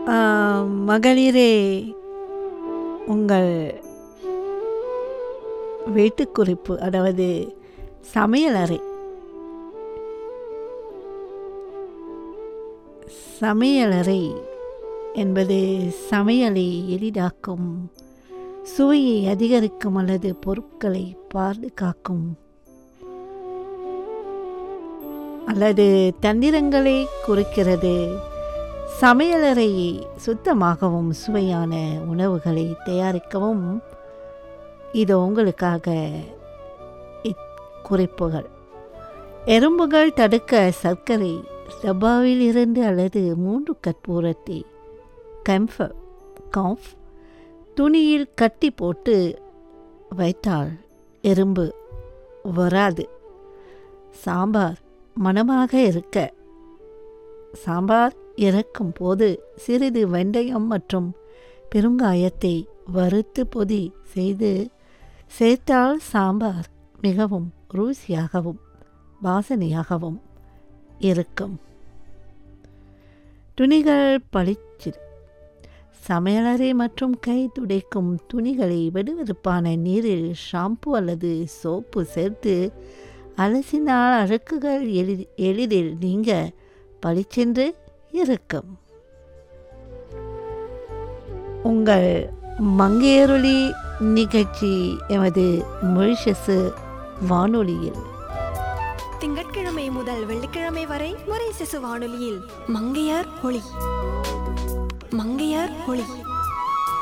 ஆஹ், மகளிரே உங்கள் வீட்டுக்குறிப்பு அதாவது சமையலறை சமையலறை என்பது சமையலை எளிதாக்கும் சுவையை அதிகரிக்கும் அல்லது பொருட்களை பாதுகாக்கும் அல்லது தந்திரங்களை குறிக்கிறது சமையலறையை சுத்தமாகவும் சுவையான உணவுகளை தயாரிக்கவும் இது உங்களுக்காக இக்குறிப்புகள் எறும்புகள் தடுக்க சர்க்கரை டப்பாவில் இருந்து அல்லது மூன்று கற்பூரத்தை கம்ஃபர் காஃப் துணியில் கட்டி போட்டு வைத்தால் எறும்பு வராது சாம்பார் மணமாக இருக்க சாம்பார் இறக்கும் போது சிறிது வெந்தயம் மற்றும் பெருங்காயத்தை வறுத்து பொதி செய்து சேர்த்தால் சாம்பார் மிகவும் ருசியாகவும் வாசனையாகவும் இருக்கும் துணிகள் பளிச்சிரு சமையலறை மற்றும் கை துடைக்கும் துணிகளை வெடுவெடுப்பான நீரில் ஷாம்பு அல்லது சோப்பு சேர்த்து அலசினால் அழுக்குகள் எளி எளிதில் நீங்க பளிச்சென்று இருக்கும் உங்கள் மங்கையருளி நிகழ்ச்சி எமது மொழிஷசு வானொலியில் திங்கட்கிழமை முதல் வெள்ளிக்கிழமை வரை முறை சிசு வானொலியில் மங்கையார் ஒளி மங்கையார் ஒளி